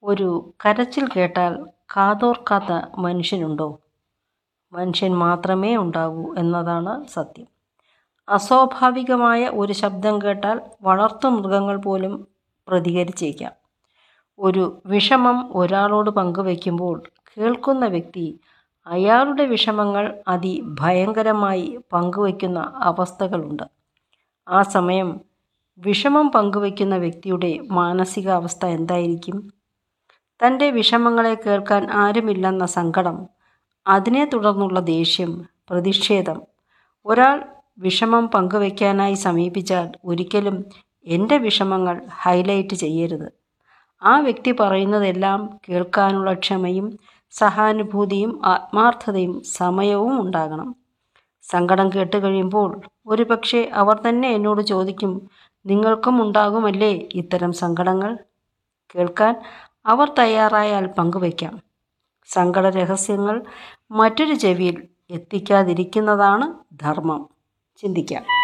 ഒരു കരച്ചിൽ കേട്ടാൽ കാതോർക്കാത്ത മനുഷ്യനുണ്ടോ മനുഷ്യൻ മാത്രമേ ഉണ്ടാകൂ എന്നതാണ് സത്യം അസ്വാഭാവികമായ ഒരു ശബ്ദം കേട്ടാൽ വളർത്തുമൃഗങ്ങൾ പോലും പ്രതികരിച്ചേക്കാം ഒരു വിഷമം ഒരാളോട് പങ്കുവയ്ക്കുമ്പോൾ കേൾക്കുന്ന വ്യക്തി അയാളുടെ വിഷമങ്ങൾ അതിഭയങ്കരമായി പങ്കുവയ്ക്കുന്ന അവസ്ഥകളുണ്ട് ആ സമയം വിഷമം പങ്കുവയ്ക്കുന്ന വ്യക്തിയുടെ മാനസികാവസ്ഥ എന്തായിരിക്കും തൻ്റെ വിഷമങ്ങളെ കേൾക്കാൻ ആരുമില്ലെന്ന സങ്കടം അതിനെ തുടർന്നുള്ള ദേഷ്യം പ്രതിഷേധം ഒരാൾ വിഷമം പങ്കുവയ്ക്കാനായി സമീപിച്ചാൽ ഒരിക്കലും എൻ്റെ വിഷമങ്ങൾ ഹൈലൈറ്റ് ചെയ്യരുത് ആ വ്യക്തി പറയുന്നതെല്ലാം കേൾക്കാനുള്ള ക്ഷമയും സഹാനുഭൂതിയും ആത്മാർത്ഥതയും സമയവും ഉണ്ടാകണം സങ്കടം കേട്ട് കഴിയുമ്പോൾ ഒരുപക്ഷെ അവർ തന്നെ എന്നോട് ചോദിക്കും നിങ്ങൾക്കും ഉണ്ടാകുമല്ലേ ഇത്തരം സങ്കടങ്ങൾ കേൾക്കാൻ അവർ തയ്യാറായാൽ പങ്കുവയ്ക്കാം സങ്കട രഹസ്യങ്ങൾ മറ്റൊരു ചെവിയിൽ എത്തിക്കാതിരിക്കുന്നതാണ് ധർമ്മം ചിന്തിക്കാം